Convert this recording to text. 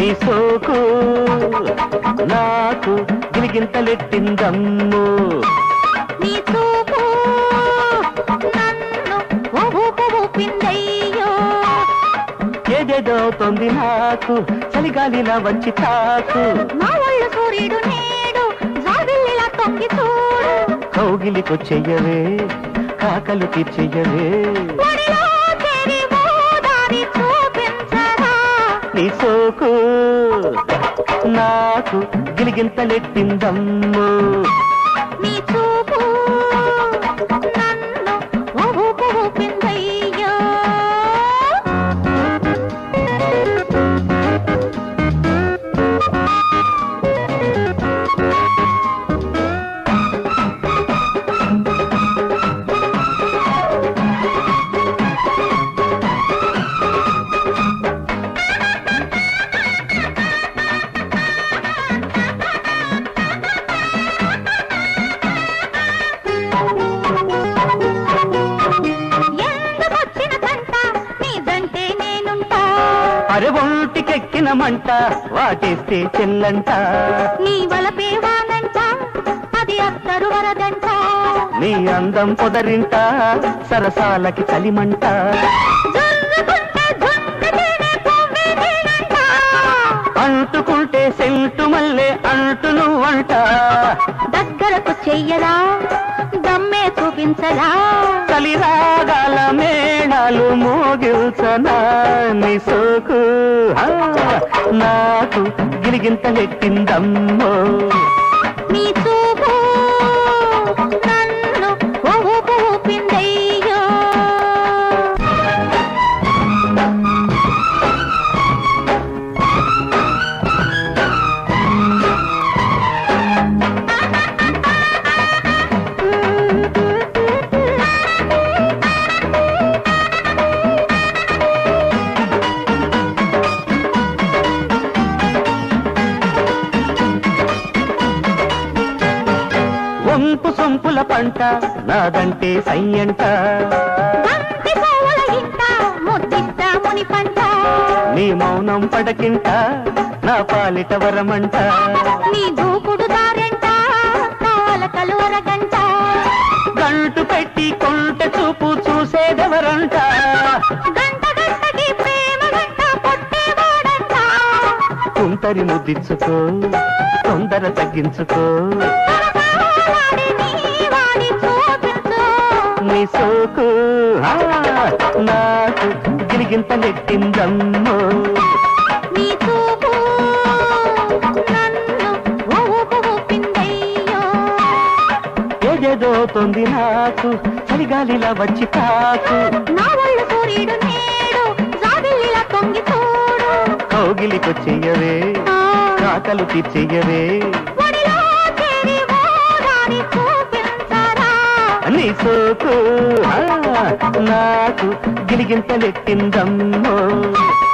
నీ సోకు నాకు గిలిగింతలెట్టిందమ్ము నీ చూపు నన్ను ఊపు ఊపిందయ్యో ఏదేదవుతోంది నాకు చలిగాలిలా వచ్చి తాకు నా ఒళ్ళు సూర్యుడు నేడు జాబిల్లిలా తొంగి చూడు కౌగిలికొచ్చెయ్యవే కాకలు తీర్చెయ్యవే ఒడిలో చేరి ఓదారి చూపించరా నీ సోకు నాకు గిలిగింతలెట్టిందమ్ము నీ చూపు నన్ను ఊపు ఊపిందయ్యో ఎందుకొచ్చిన కంట నీదంటే నేనుంటా అరే ఒంటికెక్కిన మంట వాటేస్తే చెల్లంట నీ వలపే వానంట అది అత్తరు వరదంట నీ అందం పొదరింట సరసాలకి చలిమంట జుర్రుకుంటే జుంకతేనే పువ్వే నేనంట. అంటుకుంటే సెంటు మల్లె అంటు నువ్వంట దగ్గరకు చెయ్యరా దమ్మే చూపించరా కలిరాగాల మేళాలు మోగిల్చనా నీ సోకు ఆ, నాకు గిలిగింతలెట్టిందమ్మో నీ చూపు నన్ను ఊపు ఊపిందయ్యో వంపు సొంపుల పంట నాదంటే సయ్యంట బంతి పువ్వుల ఇంట ముద్దిస్తా ముని పంట నీ మౌనం పడకింట నా పాలిట వరమంట నీ దూకుడు దారెంట కాల కలువరగంట గంటు పెట్టి కొంట చూపు చూసేదెవరంట గంట గంటకి ప్రేమ గంట పొట్టేవాడంట కుంటరి ముద్దించుకో తొందర తగ్గించుకో వాడి నీ వాడి చూపించు నీ సోకు ఆ, నాకు గిలిగింతలెట్టిందమ్మో నీ చూపు నన్ను ఊపు ఊపిందయ్యో ఏదేదో తొంది నాకు చలిగాలిలా వచ్చి తాకు నా ఒళ్ళు సూర్యుడు నేడు జాబిల్లిలా తొంగి చూడు కౌగిలికొచ్చెయ్యవే ఆ, కాకలు తీర్చెయ్యవే ఒడిలో చేరి ఓదారి చూపించరా నీ సోకు ఆ, నాకు గిలిగింతలెట్టిందమ్మో